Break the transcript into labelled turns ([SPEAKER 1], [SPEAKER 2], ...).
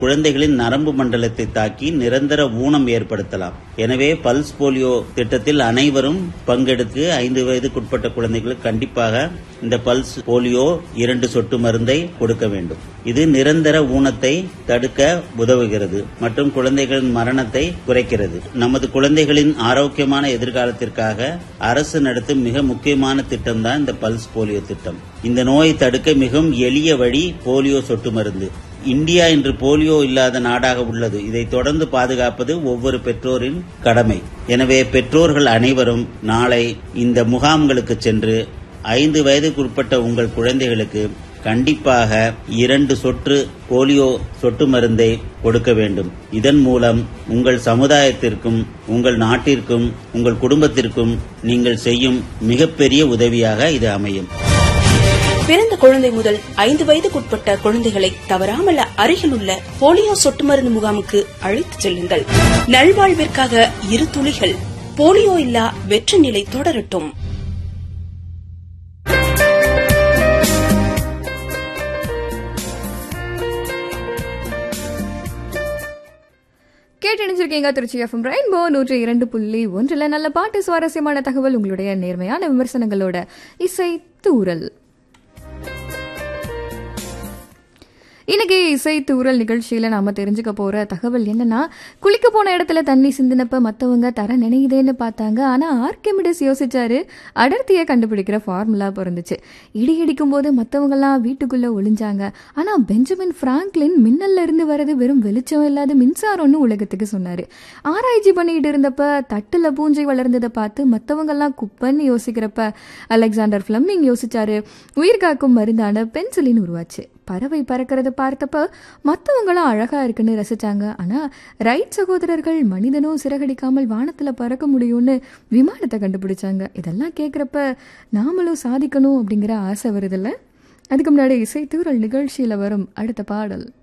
[SPEAKER 1] குழந்தைகளின் நரம்பு மண்டலத்தை தாக்கி நிரந்தர ஊனம் ஏற்படுத்தலாம் எனவே பல்ஸ் போலியோ திட்டத்தில் அனைவரும் பங்கெடுத்து ஐந்து வயதுக்குட்பட்ட குழந்தைகளுக்கு கண்டிப்பாக இந்த பல்ஸ் போலியோ இரண்டு சொட்டு மருந்தை கொடுக்க வேண்டும் இது நிரந்தர ஊனத்தை தடுக்க உதவுகிறது மற்றும் குழந்தைகளின் மரணத்தை குறைக்கிறது நமது குழந்தைகளின் ஆரோக்கியமான எதிர்காலத்திற்காக அரசு நடத்தும் மிக முக்கியமான திட்டம் தான் இந்த பல்ஸ் போலியோ திட்டம் இந்த நோயை தடுக்க மிகவும் எளிய வழி போலியோ சொட்டு மருந்து இந்தியா இன்று போலியோ இல்லாத நாடாக உள்ளது இதை தொடர்ந்து பாதுகாப்பது ஒவ்வொரு பெற்றோரின் கடமை எனவே பெற்றோர்கள் அனைவரும் நாளை இந்த முகாம்களுக்கு சென்று ஐந்து வயதுக்குட்பட்ட உங்கள் குழந்தைகளுக்கு கண்டிப்பாக இரண்டு சொட்டு போலியோ சொட்டு மருந்தை கொடுக்க வேண்டும் இதன் மூலம் உங்கள் சமுதாயத்திற்கும் உங்கள் நாட்டிற்கும் உங்கள் குடும்பத்திற்கும் நீங்கள் செய்யும் மிகப்பெரிய உதவியாக இது அமையும்
[SPEAKER 2] பிறந்த குழந்தை முதல் ஐந்து வயதுக்குட்பட்ட குழந்தைகளை தவறாமல் அருகில் உள்ள போலியோ சொட்டு மருந்து முகாமுக்கு அழைத்துச் செல்லுங்கள் நல்வாழ்விற்காக இரு துளிகள் போலியோ இல்லா வெற்றி நிலை தொடரட்டும்
[SPEAKER 3] கேட்டணிச்சிருக்கீங்க திருச்சி எஃப்எம் ரெயின்போ நூற்றி இரண்டு புள்ளி ஒன்றில் நல்ல பாட்டு சுவாரஸ்யமான தகவல் உங்களுடைய நேர்மையான விமர்சனங்களோட இசை தூரல் இன்னைக்கு இசை தூரல் நிகழ்ச்சியில நாம தெரிஞ்சுக்க போற தகவல் என்னன்னா குளிக்க போன இடத்துல தண்ணி சிந்தினப்ப மத்தவங்க தர நினையுதேன்னு பார்த்தாங்க ஆனா ஆர்கெமிடஸ் யோசிச்சாரு அடர்த்தியை கண்டுபிடிக்கிற ஃபார்முலா பிறந்துச்சு இடி இடிக்கும் போது மத்தவங்க எல்லாம் வீட்டுக்குள்ள ஒளிஞ்சாங்க ஆனா பெஞ்சமின் பிராங்க்லின் மின்னல்ல இருந்து வர்றது வெறும் வெளிச்சம் இல்லாத மின்சாரம்னு உலகத்துக்கு சொன்னாரு ஆராய்ச்சி பண்ணிட்டு இருந்தப்ப தட்டுல பூஞ்சை வளர்ந்ததை பார்த்து மத்தவங்க எல்லாம் குப்பன்னு யோசிக்கிறப்ப அலெக்சாண்டர் பிளம்மிங் யோசிச்சாரு உயிர் காக்கும் மருந்தான பென்சிலின் உருவாச்சு பறவை பறக்கிறத பார்த்தப்ப மற்றவங்களும் அழகா இருக்குன்னு ரசிச்சாங்க ஆனா ரைட் சகோதரர்கள் மனிதனும் சிறகடிக்காமல் வானத்துல பறக்க முடியும்னு விமானத்தை கண்டுபிடிச்சாங்க இதெல்லாம் கேட்குறப்ப நாமளும் சாதிக்கணும் அப்படிங்கிற ஆசை வருதில்ல அதுக்கு முன்னாடி இசை தூரல் நிகழ்ச்சியில வரும் அடுத்த பாடல்